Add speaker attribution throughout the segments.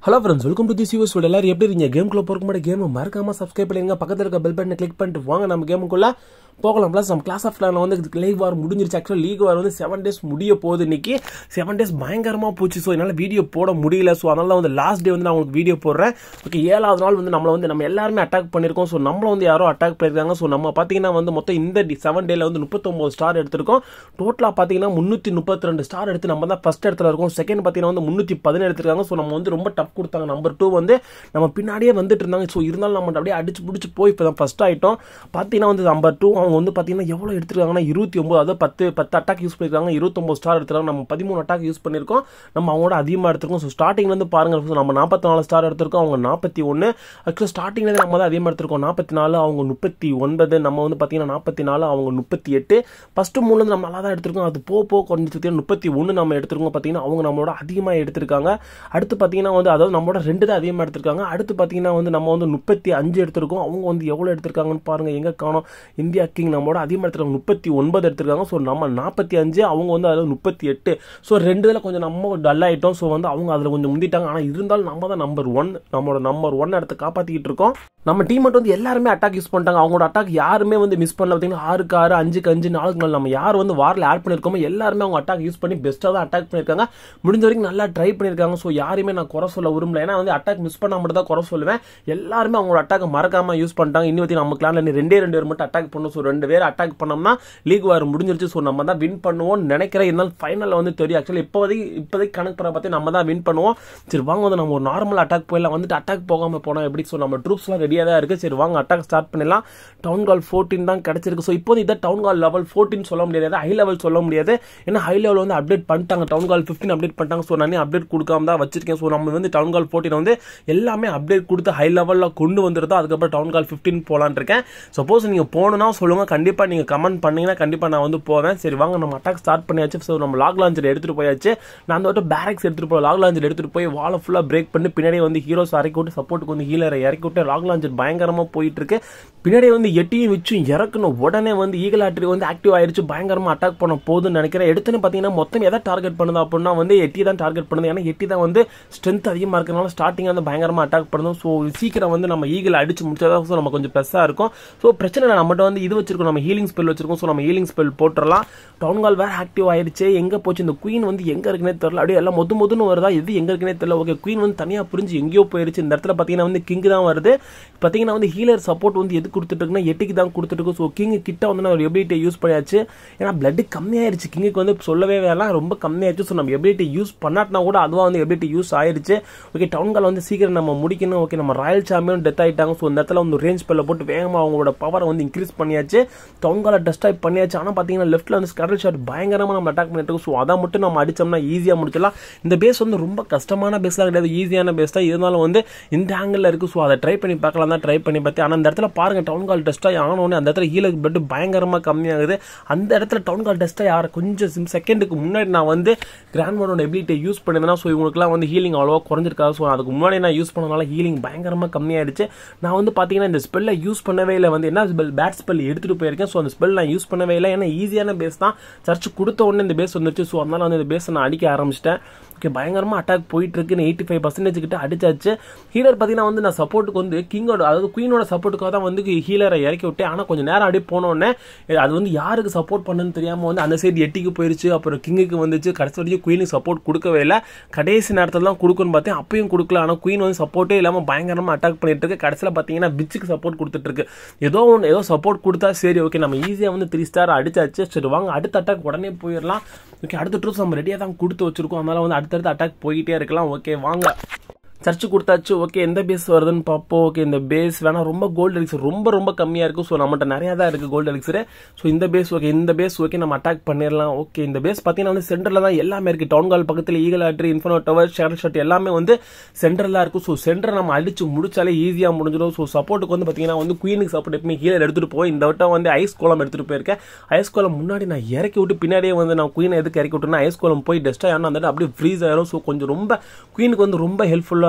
Speaker 1: hello friends welcome to the Siva's video எல்லாரும் எப்படி இருக்கீங்க கேம்குள்ள போகிறக்கு முன்னாடி கேம் மறக்காம சப்ஸ்கிரைப் பண்ணுங்க பக்கத்தில் இருக்க பெல் பட்டனை கிளிக் பண்ணிட்டு வாங்க நம்ம கேமுக்குள்ள போகலாம் ப்ளஸ் நம்ம கிளாஸ் ஆஃப் கிளானில் வந்து லீக் வார் முடிஞ்சிருச்சு ஆக்சுவலாக லீக் வார் வந்து செவன் டேஸ் முடிய போகுது இன்னைக்கு செவன் டேஸ் பயங்கரமாக போச்சு ஸோ என்னால் வீடியோ போட முடியல ஸோ அதனால வந்து லாஸ்ட் டே வந்து நான் உங்களுக்கு வீடியோ போடுறேன் ஓகே ஏழாவது நாள் வந்து நம்மளை வந்து நம்ம எல்லாருமே அட்டாக் பண்ணியிருக்கோம் ஸோ நம்மள வந்து யாரோ அட்டாக் பண்ணியிருக்காங்க ஸோ நம்ம பார்த்தீங்கன்னா வந்து மொத்தம் இந்த செவன் டேல வந்து முப்பத்தொம்போது ஸ்டார் எடுத்திருக்கோம் டோட்டலாக பார்த்தீங்கன்னா முந்நூற்றி முப்பத்தி ரெண்டு ஸ்டார் எடுத்து நம்ம தான் ஃபஸ்ட் இடத்துல இருக்கோம் செகண்ட் பார்த்தீங்கன்னா வந்து முந்நூற்றி பதினேழு எடுத்திருக்காங்க ஸோ நம்ம வந்து ரொம்ப டஃப் கொடுத்தாங்க நம்பர் டூ வந்து நம்ம பின்னாடியே வந்துட்டு இருந்தாங்க ஸோ இருந்தாலும் நம்ம அப்படியே அடிச்சு பிடிச்சி போய் இப்போ தான் ஃபஸ்ட் ஆகிட்டோம் பார்த்தீங்கன்னா வந்து நம்பர் டூ அவங்க வந்து பார்த்தீங்கன்னா எவ்வளோ எடுத்துருக்காங்கன்னா இருபத்தி ஒம்பது அதாவது பத்து பத்து அட்டாக் யூஸ் பண்ணியிருக்காங்க இருபத்தொம்பது ஸ்டார் எடுத்துருக்காங்க நம்ம பதிமூணு அட்டாக் யூஸ் பண்ணியிருக்கோம் நம்ம அவங்களோட அதிகமாக எடுத்திருக்கோம் ஸோ ஸ்டார்டிங்லேருந்து பாருங்க so நம்ம நாற்பத்தி நாலு ஸ்டார் எடுத்திருக்கோம் அவங்க நாற்பத்தி ஒன்று ஆக்சுவலாக ஸ்டார்டிங்லேருந்து நம்ம தான் அதிகமாக எடுத்திருக்கோம் நாற்பத்தி நாலு அவங்க முப்பத்தி ஒன்பது நம்ம வந்து பார்த்தீங்கன்னா நாற்பத்தி நாலு அவங்க முப்பத்தி எட்டு ஃபஸ்ட்டு மூணுலேருந்து நம்ம நல்லா தான் எடுத்திருக்கோம் அது போ போ கொஞ்சம் முப்பத்தி ஒன்று நம்ம எடுத்திருக்கோம் பார்த்தீங்கன்னா அவங்க நம்மளோட அதிகமாக எடுத்திருக்காங்க அடுத்து பார்த்தீங்கன்னா வந்து அதாவது நம்மளோட ரெண்டு தான் அதிகமாக எடுத்திருக்காங்க அடுத்து பார்த்தீங்கன்னா வந்து நம்ம வந்து முப்பத்தி அஞ்சு எடுத்திருக்கோம் அவங்க வந்து எவ்வளோ எடுத்திருக்காங்கன்னு பாருங்க எங்கே காணோம் இந்தியா கிங் நம்மளோட அதிகமாக எடுத்திருக்காங்க முப்பத்தி ஒன்பது எடுத்திருக்காங்க ஸோ நம்ம நாற்பத்தி அஞ்சு அவங்க வந்து அதில் முப்பத்தி எட்டு ஸோ ரெண்டு இதில் கொஞ்சம் நம்ம டல் ஆகிட்டோம் ஸோ வந்து அவங்க அதில் கொஞ்சம் முந்திட்டாங்க ஆனால் இருந்தாலும் நம்ம தான் நம்பர் ஒன் நம்மளோட நம்பர் ஒன் இடத்த காப்பாற்றிக்கிட்டு இருக்கோம் நம்ம டீம் மட்டும் வந்து எல்லாருமே அட்டாக் யூஸ் பண்ணிட்டாங்க அவங்களோட அட்டாக் யாருமே வந்து மிஸ் பண்ணல பார்த்தீங்கன்னா ஆறுக்கு ஆறு அஞ்சுக்கு அஞ்சு நாலுக்கு நாலு நம்ம யார் வந்து வாரில் ஆட் பண்ணியிருக்கோமோ எல்லாருமே அவங்க அட்டாக் யூஸ் பண்ணி பெஸ்ட்டாக தான் அட்டாக் பண்ணியிருக்காங்க முடிஞ்ச வரைக்கும் நல்லா ட்ரை பண்ணியிருக்காங்க ஸோ யாருமே நான் குறை சொல்ல விரும்பல ஏன்னா வந்து அட்டாக் மிஸ் பண்ணால் மட்டும் தான் குறை சொல்லுவேன் எல்லாருமே அவங்களோட அட்டாக் மறக்காம யூஸ் பண்ணிட்டாங்க இன்னும் நம்ம கிளான்ல ரெண்டே ரெண்டு பேர் மட்டும் அட்டாக் பண்ணும் ஸோ ரெண்டு பேர் அட்டாக் பண்ணோம்னா லீக் வார் முடிஞ்சிருச்சு ஸோ நம்ம தான் வின் பண்ணுவோம்னு நினைக்கிறேன் இருந்தாலும் ஃபைனலில் வந்து தெரியும் ஆக்சுவலி இப்போதைக்கு இப்போதைக்கு கணக்கு பண்ண பார்த்து நம்ம தான் வின் பண்ணுவோம் சரி வாங்க வந்து நம்ம ஒரு நார்மல் அட்டாக் போயிடலாம் வந்துட்டு அட்டாக் போகாமல் போனோம் எப்படி ஸோ நம்ம ட்ரூப்ஸ்லாம் ரெடியாக தான் இருக்குது சரி வாங்க அட்டாக் ஸ்டார்ட் பண்ணிடலாம் டவுன் கால் ஃபோர்டீன் தான் கிடச்சிருக்கு ஸோ இப்போ இதை டவுன் கால் லெவல் ஃபோர்டீன் சொல்ல முடியாது ஹை லெவல் சொல்ல முடியாது ஏன்னா ஹை லெவல் வந்து அப்டேட் பண்ணிட்டாங்க டவுன் கால் ஃபிஃப்டின் அப்டேட் பண்ணிட்டாங்க ஸோ நானே அப்டேட் கொடுக்காம தான் வச்சிருக்கேன் ஸோ நம்ம வந்து டவுன் கால் ஃபோர்டீன் வந்து எல்லாமே அப்டேட் கொடுத்து ஹை லெவலில் கொண்டு வந்துருந்தோம் அதுக்கப்புறம் டவுன் கால் ஃபிஃப்டின் போகலான் இருக்கேன் சப்போஸ் நீங்கள் போகணுன்னா சொல்லுங்கள் கண்டிப்பாக நீங்கள் கமெண்ட் பண்ணீங்கன்னா கண்டிப்பாக நான் வந்து போவேன் சரி வாங்க நம்ம அட்டாக் ஸ்டார்ட் பண்ணியாச்சு ஸோ நம்ம லாக் லாஞ்சர் எடுத்துகிட்டு போயாச்சு நான் அந்த வட்டம் பேரக்ஸ் எடுத்துகிட்டு போய் லாக் லாஞ்சர் எடுத்துகிட்டு போய் வாழை ஃபுல்லாக பிரேக் பண்ணி பின்னாடி வந்து ஹீரோஸ் இறக்கி விட்டு சப்போர்ட்டுக்கு வந்து ஹீலரை இறக்கி விட்டு லாக் லாஞ்சர் பயங்கரமாக போயிட்டு இருக்கு பின்னாடி வந்து எட்டியும் வச்சும் இறக்கணும் உடனே வந்து ஈகல் ஆட்ரி வந்து ஆக்டிவ் ஆயிடுச்சு பயங்கரமாக அட்டாக் பண்ண போகுதுன்னு நினைக்கிறேன் எடுத்துன்னு பார்த்தீங்கன்னா மொத்தம் எதை டார்கெட் பண்ணுது அப்படின்னா வந்து எட்டி தான் டார்கெட் பண்ணுது ஏன்னா எட்டி தான் வந்து ஸ்ட்ரென்த் அதிகமாக இருக்கிறனால ஸ்டார்டிங் வந்து பயங்கரமாக அட்டாக் பண்ணும் ஸோ சீக்கிரம் வந்து நம்ம ஈகிள் அடிச்சு முடிச்சதான் ஸோ நம்ம கொஞ்சம் ப்ளஸ்ஸாக இருக்கும் ஸோ பிரச்சனை இல்லை நம்மகிட்ட வந்து இது வச்சிருக்கோம் நம்ம ஹீலிங் ஸ்பெல் வச்சிருக்கோம் ஸோ நம்ம ஹீலிங் ஸ்பெல் போட்டுடலாம் டவுன் கால் வேறு ஆக்டிவ் ஆயிடுச்சு எங்கே போச்சு இந்த குயின் வந்து எங்கே இருக்குன்னே தெரியல அப்படியே எல்லாம் மொது மொதுன்னு வருதா எது எங்கே இருக்குன்னே தெரியல ஓகே குயின் வந்து தனியாக புரிஞ்சு எங்கேயோ போயிருச்சு இந்த இடத்துல பார்த்தீங்கன்னா வந்து கிங் தான் வருது பார்த்தீங்கன்னா வந்து ஹீலர் சப்போர்ட் வந்து எது கொடுத்துட்டு இருக்குன்னா எட்டுக்கு தான் கொடுத்துட்டு ஸோ கிங் கிட்ட வந்து ஒரு எபிலிட்டியை யூஸ் பண்ணியாச்சு ஏன்னா பிளட் கம்மியாயிருச்சு கிங்குக்கு வந்து சொல்லவே வேணாம் ரொம்ப கம்மியாயிருச்சு ஸோ நம்ம எபிலிட்டி யூஸ் பண்ணாட்டினா கூட அதுவாக வந்து எபிலிட்டி யூஸ் ஆயிருச்சு ஓகே டவுன் கால் வந்து சீக்கிரம் நம்ம முடிக்கணும் ஓகே நம்ம ராயல் சாம்பியன் டெத் ஆயிட்டாங்க ஸோ இந்த இடத்துல வந்து ரேஞ்ச் பெல்ல போட்டு வேகமாக அவங்களோட பவரை வந்து இன்க்ரீஸ் பண்ணியாச்சு டவுன் காலை டெஸ்டாய் பண்ணியாச்சு ஆனால் பார்த்தீங்கன்னா லெஃப்ட்டில் வந்து ஸ்கடல் ஷாட் பயங்கரமாக நம்ம அட்டாக் பண்ணிட்டு ஸோ அதை மட்டும் நம்ம அடிச்சோம்னா ஈஸியாக முடிச்சிடலாம் இந்த பேஸ் வந்து ரொம்ப கஷ்டமான பேஸ்லாம் கிடையாது ஈஸியான பேஸ் தான் இருந்தாலும் வந்து இந்த ஆங்கிளில் இருக்குது ஸோ அதை ட்ரை பண்ணி பார்க்கலாம் தான் ட்ரை பண்ணி பார்த்து ஆனால் இந்த இடத்துல பாருங்க டவுன் கால் டெஸ்ட்டாக ஆனோடனே அந்த இடத்துல ஹீலுக்கு பெட் பயங்கரமாக கம்மியாகுது அந்த இடத்துல டவுன் கால் டெஸ்ட்டாக யார் கொஞ்சம் சிம் செகண்டுக்கு முன்னாடி நான் வந்து கிராண்ட் மோடோட எபிலிட்டியை யூஸ் பண்ணியிருந்தேன்னா ஸோ இவங்களுக்குலாம் வந்து ஹீலிங் அவ்வளோவா குறைஞ்சிருக்காது ஸோ அதுக்கு முன்னாடி நான் யூஸ் பண்ணனால ஹீலிங் பயங்கரமாக கம்மியாயிடுச்சு நான் வந்து பார்த்தீங்கன்னா இந்த ஸ்பெல்லை யூஸ் பண்ணவே இல்லை வந்து என்ன ஸ்பெல் பேட் ஸ்பெல் எடுத்துகிட்டு போயிருக்கேன் ஸோ அந்த ஸ்பெல் நான் யூஸ் பண்ணவே இல்லை ஏன்னா ஈஸியான பேஸ் தான் சர்ச் கொடுத்த உடனே இந்த பேஸ் வந்துருச்சு ஸோ அதனால வந்து இந்த பேஸை நான் அடிக்க ஆரம்பிச்சிட்டேன் ஓகே பயங்கரமாக அட்டாக் போயிட்டு இருக்கு எயிட்டி ஃபைவ் பர்சன்டேஜ் கிட்ட அடிச்சாச்சு ஹீலர் பார்த்தீங்கன்னா வந்து நான் சப்போர்ட்டுக்கு வந்து கிங்கோட அதாவது குயினோட சப்போர்ட்டுக்காக தான் வந்து ஹீலரை இறக்கி விட்டேன் ஆனால் கொஞ்சம் நேரம் அப்படியே போனோடனே அது வந்து யாருக்கு சப்போர்ட் பண்ணுன்னு தெரியாமல் வந்து அந்த சைடு எட்டிக்கு போயிருச்சு அப்புறம் கிங்குக்கு வந்துச்சு கடைசி வரைக்கும் குயினுக்கு சப்போர்ட் கொடுக்கவே இல்லை கடைசி நேரத்தில் தான் கொடுக்குன்னு பார்த்தேன் அப்பயும் கொடுக்கல ஆனால் குயின் வந்து சப்போர்ட்டே இல்லாமல் பயங்கரமாக அட்டாக் பண்ணிட்டு இருக்கு கடைசியில் பார்த்தீங்கன்னா பிச்சுக்கு சப்போர்ட் கொடுத்துட்டு இருக்கு ஏதோ ஒன்று ஏதோ சப்போர்ட் கொடுத்தா சரி ஓகே நம்ம ஈஸியாக வந்து த்ரீ ஸ்டார் அடிச்சாச்சு சரி வாங்க அடுத்த அட்டாக் உடனே போயிடலாம் ஓகே அடுத்த ட்ரூப்ஸ் நம்ம ரெடியாக தான் கொடுத்து வச்சிருக்கோம் அதனால வந்து அடுத்தடுத்து அட்டாக் போயிட்டே இருக்கலாம் ஓகே வாங்க சர்ச்சு கொடுத்தாச்சு ஓகே எந்த பேஸ் வருதுன்னு பார்ப்போம் ஓகே இந்த பேஸ் வேணா ரொம்ப கோல்டு எலிக்ஸர் ரொம்ப ரொம்ப கம்மியாக இருக்கும் ஸோ நம்மகிட்ட நிறையா தான் இருக்குது கோல்டு எலிக்ஸர் ஸோ இந்த பேஸ் ஓகே இந்த பேஸ் ஓகே நம்ம அட்டாக் பண்ணிடலாம் ஓகே இந்த பேஸ் பார்த்தீங்கன்னா வந்து சென்டரில் தான் எல்லாமே இருக்குது டவுன் கால் பக்கத்தில் eagle artillery inferno tower scattershot எல்லாமே வந்து சென்டரில் இருக்கும் ஸோ சென்டரை நம்ம அடிச்சு முடிச்சாலே ஈஸியாக முடிஞ்சிடும் ஸோ சப்போர்ட்டுக்கு வந்து பார்த்தீங்கன்னா வந்து குயினுக்கு சப்போர்ட் எப்பவுமே ஹீலர் எடுத்துகிட்டு போய் இந்த வட்டம் வந்து ஐஸ் கோலம் எடுத்துகிட்டு போயிருக்கேன் ஐஸ் கோலம் முன்னாடி நான் இறக்கி விட்டு பின்னாடியே வந்து நான் குயினை எதுக்கு இறக்கி விட்டுனா ஐஸ் கோலம் போய் டெஸ்ட்டாக ஆனால் அந்த அப்படியே ஃப்ரீஸ் ஆயிரும் ஸோ கொஞ்சம் ரொம்ப குயினுக்கு வந்து ரொம்ப ஹெல்ப்ஃபுல்லாக இருக்கும்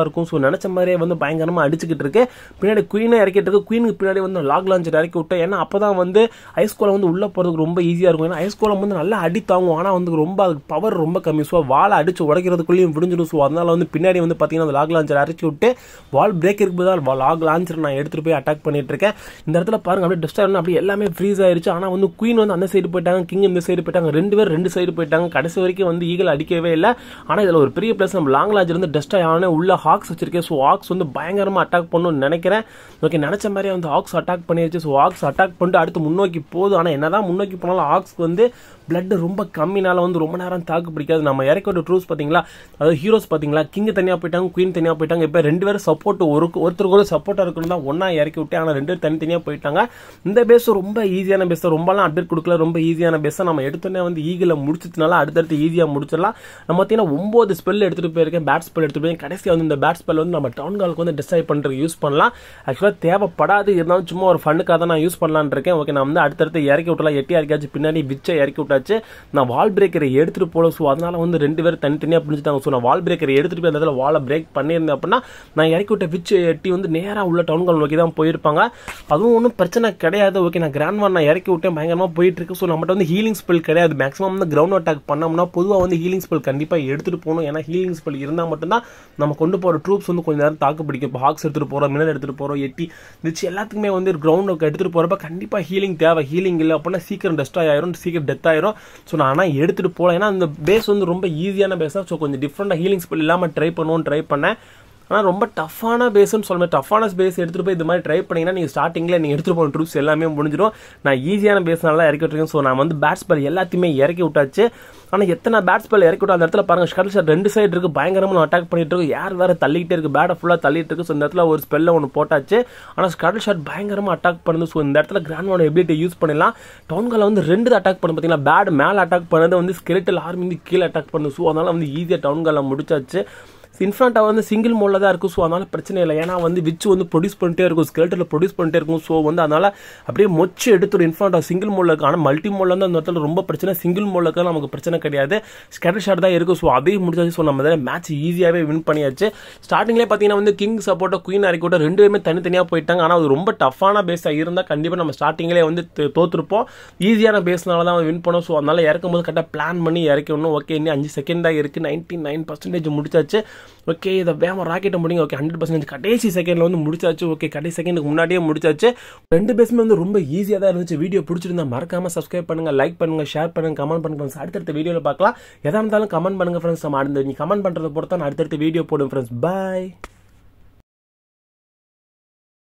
Speaker 1: இருக்கும் ஸோ நினச்ச மாதிரியே வந்து பயங்கரமாக அடிச்சுக்கிட்டு இருக்கு பின்னாடி குயினை இறக்கிட்டு இருக்கு குயினுக்கு பின்னாடி வந்து லாக் லான்ச்சர் இறக்கி விட்டேன் ஏன்னா அப்போ தான் வந்து ஐஸ்கோலை வந்து உள்ளே போகிறதுக்கு ரொம்ப ஈஸியாக இருக்கும் ஏன்னா ஐஸ்கோலம் வந்து நல்லா அடி தாங்கும் ஆனால் வந்து ரொம்ப அதுக்கு பவர் ரொம்ப கம்மி ஸோ வாழை அடிச்சு உடைக்கிறதுக்குள்ளேயும் விடிஞ்சிடும் ஸோ அதனால வந்து பின்னாடி வந்து பார்த்தீங்கன்னா அந்த லாக் லான்ச்சர் இறக்கி விட்டு வால் பிரேக் இருக்கு தான் லாக் லான்ச்சர் நான் எடுத்துகிட்டு போய் அட்டாக் பண்ணிட்டு இருக்கேன் இந்த இடத்துல பாருங்க அப்படியே டெஸ்ட் ஆகணும் அப்படியே எல்லாமே ஃப்ரீஸ் ஆயிருச்சு ஆனால் வந்து குயின் வந்து அந்த சைடு போயிட்டாங்க கிங் இந்த சைடு போயிட்டாங்க ரெண்டு பேர் ரெண்டு சைடு போயிட்டாங்க கடைசி வரைக்கும் வந்து ஈகல் அடிக்கவே இல்லை ஆனால் இதில் ஒரு பெரிய பிளஸ் நம்ம லாங் லாஜ் இருந்து டெஸ்ட் ஆகணும் உள்ள ஹாக்ஸ் வச்சிருக்கேன் ஸோ ஹாக்ஸ் வந்து பயங்கரமாக அட்டாக் பண்ணணும்னு நினைக்கிறேன் ஓகே நினச்ச மாதிரியே வந்து ஹாக்ஸ் அட்டாக் பண்ணிருச்சு ஸோ ஹாக்ஸ் அட்டாக் பண்ணிட்டு அடுத்து முன்னோக்கி போகுது ஆனால் என்னதான் முன்னோக்கி போனாலும் ஹாக்ஸ்க்கு வந்து பிளட் ரொம்ப கம்மினால வந்து ரொம்ப நேரம் தாக்கு பிடிக்காது நம்ம இறக்கோட ட்ரூஸ் பார்த்தீங்களா அதாவது ஹீரோஸ் பார்த்தீங்களா கிங் தனியாக போயிட்டாங்க குயின் தனியாக போயிட்டாங்க இப்போ ரெண்டு பேரும் சப்போர்ட் ஒரு ஒருத்தருக்கு ஒரு சப்போர்ட்டாக இருக்கணும் தான் ஒன்றா இறக்கி விட்டு ஆனால் ரெண்டு பேரும் தனித்தனியாக போயிட்டாங்க இந்த பேஸ் ரொம்ப ஈஸியான பேஸ் ரொம்பலாம் அப்டேட் கொடுக்கல ரொம்ப ஈஸியான பேஸை நம்ம எடுத்தோன்னே வந்து ஈகில் முடிச்சதுனால அடுத்தடுத்து ஈஸியாக முடிச்சிடலாம் நம்ம பார்த்தீங்கன்னா ஒம்பது ஸ்பெல் எடுத்துகிட்டு போயிருக்கேன் பேட் ஸ்பெல் எடுத்துகிட்டு போய் கடைசியாக வந்து இந்த பேட் ஸ்பெல் வந்து நம்ம டவுன் காலுக்கு வந்து டிசைட் பண்ணுறதுக்கு யூஸ் பண்ணலாம் ஆக்சுவலாக தேவைப்படாது இருந்தாலும் சும்மா ஒரு ஃபண்டுக்காக தான் நான் யூஸ் பண்ணலான்னு இருக்கேன் ஓகே நான் வந்து அடுத்தடுத்து இறக்கி விட்டலாம் எட்டி இறக்கியாச்சு பின்னாடி விச்சை இறக்கி விட்டாச்சு நான் வால் பிரேக்கரை எடுத்துகிட்டு போல ஸோ அதனால வந்து ரெண்டு பேரும் தனித்தனியாக பிடிச்சிட்டாங்க ஸோ நான் வால் பிரேக்கரை எடுத்துகிட்டு போய் அந்த இடத்துல வாலை பிரேக் பண்ணியிருந்தேன் அப்படின்னா நான் இறக்கி விட்ட விச்சு எட்டி வந்து நேராக உள்ள டவுன் கால் நோக்கி தான் போயிருப்பாங்க அதுவும் ஒன்றும் பிரச்சனை கிடையாது ஓகே நான் கிராண்ட் வான் நான் இறக்கி விட்டேன் பயங்கரமாக போயிட்டு இருக்கு ஸோ நம்மகிட்ட வந்து ஹீலிங் ஸ்பெல் கிடையாது மேக்ஸிமம் வந்து கிரவுண்ட் அட்டாக் பண்ணோம்னா பொதுவாக வந்து ஹீலிங் ஸ்பெல் கண்டிப்பாக எடுத்துகிட்டு போகணும் ஏன்னா ஹீலிங் ஸ்பெல் இருந்தால் மட்டும்தான் நம்ம கொண்டு போகிற ட்ரூப்ஸ் வந்து கொஞ்சம் நேரம் தாக்கு பிடிக்கும் இப்போ ஹாக்ஸ் எடுத்துகிட்டு போகிறோம் மினல் எடுத்துகிட்டு போகிறோம் எட்டி வச்சு எல்லாத்துக்குமே வந்து கிரவுண்டுக்கு எடுத்துகிட்டு போகிறப்ப கண்டிப்பாக ஹீலிங் தேவை ஹீலிங் இல்லை அப்படின்னா சீக்கிரம் டெஸ்ட்ராய் ஆயிரும் சீக்கிரம் டெத் ஆயிரும் ஸோ நான் ஆனால் எடுத்துகிட்டு போகலாம் ஏன்னா அந்த பேஸ் வந்து ரொம்ப ஈஸியான பேஸாக ஸோ கொஞ்சம் டிஃப்ரெண்டாக ஹீலிங் ஸ்பெல் இல்லாமல் ட்ரை பண்ணுவோன்னு ட்ரை பண்ணேன் ஆனால் ரொம்ப டஃப்பான பேஸ்னு சொல்ல டஃப்பான பேஸ் எடுத்துகிட்டு போய் இந்த மாதிரி ட்ரை பண்ணிங்கன்னா நீங்கள் ஸ்டார்டிங்கில் நீங்கள் எடுத்துகிட்டு போன ட்ரூப்ஸ் எல்லாமே முடிஞ்சிடும் நான் ஈஸியான பேஸ்னால தான் இறக்கி விட்டுருக்கேன் ஸோ நான் வந்து பேட்ஸ் பால் எல்லாத்தையுமே இறக்கி விட்டாச்சு ஆனால் எத்தனை பேட்ஸ் பால் இறக்கி விட்டோம் அந்த இடத்துல பாருங்கள் ஷட்டில் ஷாட் ரெண்டு சைடு இருக்குது பயங்கரமாக அட்டாக் பண்ணிட்டு இருக்கு யார் வேறு தள்ளிக்கிட்டே இருக்குது பேட்டை ஃபுல்லாக தள்ளிட்டு இருக்கு ஸோ இந்த இடத்துல ஒரு ஸ்பெல்ல ஒன்று போட்டாச்சு ஆனால் ஸ்கட்டில் ஷாட் பயங்கரமாக அட்டாக் பண்ணுது ஸோ இந்த இடத்துல கிராண்ட் எபிலிட்டி யூஸ் பண்ணலாம் டவுன்கால வந்து ரெண்டு அட்டாக் பண்ணு பார்த்தீங்கன்னா பேட் மேலே அட்டாக் பண்ணது வந்து ஸ்கெலிட்டல் ஆர்மி வந்து கீழே அட்டாக் பண்ணுது ஸோ அதனால வந்து ஈஸியாக டவுன்கால முடிச்சாச்சு இன்ஃப்ரண்ட்டாக வந்து சிங்கிள் மோடில் தான் இருக்கும் ஸோ அதனால் பிரச்சனை இல்லை ஏன்னா வந்து விச்சு வந்து ப்ரொடியூஸ் பண்ணிட்டே இருக்கும் ஸ்கெல்ட்டில் ப்ரொடியூஸ் பண்ணிட்டே இருக்கும் ஸோ வந்து அதனால் அப்படியே மொச்சு எடுத்துரும் இன்ஃப்ரண்ட்டாக சிங்கிள் மோடில் இருக்கும் ஆனால் மல்டி மோடில் வந்து அந்த இடத்துல ரொம்ப பிரச்சனை சிங்கிள் மோடில் இருக்க நமக்கு பிரச்சனை கிடையாது ஸ்கேட்டர் ஷாட் தான் இருக்கும் ஸோ அதையும் முடிச்சாச்சு ஸோ நம்ம இதில் மேட்ச் ஈஸியாகவே வின் பண்ணியாச்சு ஸ்டார்டிங்லேயே பார்த்தீங்கன்னா வந்து கிங் சப்போர்ட்டை குயின் இறக்கி விட்டு ரெண்டு பேருமே தனித்தனியாக போயிட்டாங்க ஆனால் அது ரொம்ப டஃப்பான பேஸாக இருந்தால் கண்டிப்பாக நம்ம ஸ்டார்டிங்லேயே வந்து தோற்றுருப்போம் ஈஸியான பேஸ்னால தான் வின் பண்ணோம் ஸோ அதனால் இறக்கும் போது கரெக்டாக பிளான் பண்ணி இறக்கணும் ஓகே இன்னும் அஞ்சு செகண்ட் தான் இருக்குது நைன்டி நைன் பர்சன்டேஜ் முடிச்சாச்சு ஓகே இதை வேகமாக ராக்கெட்டை முடிங்க ஓகே ஹண்ட்ரட் பர்சன்டேஜ் கடைசி செகண்டில் வந்து முடிச்சாச்சு ஓகே கடைசி செகண்டுக்கு முன்னாடியே முடிச்சாச்சு ரெண்டு பேருமே வந்து ரொம்ப ஈஸியாக தான் இருந்துச்சு வீடியோ பிடிச்சிருந்தா மறக்காம சப்ஸ்கிரைப் பண்ணுங்க லைக் பண்ணுங்க ஷேர் பண்ணுங்க கமெண்ட் பண்ணுங்க ஃப்ரெண்ட்ஸ் அடுத்தடுத்த வீடியோவில் பார்க்கலாம் எதா இருந்தாலும் கமெண்ட் பண்ணுங்க ஃப்ரெண்ட்ஸ் நம்ம அடுத்த நீ கமெண்ட் பண்ணுறதை பொறுத்தா நான் அடுத்தடுத்த வீடியோ போடுவேன் ஃப்ரெண்ட்ஸ் பாய்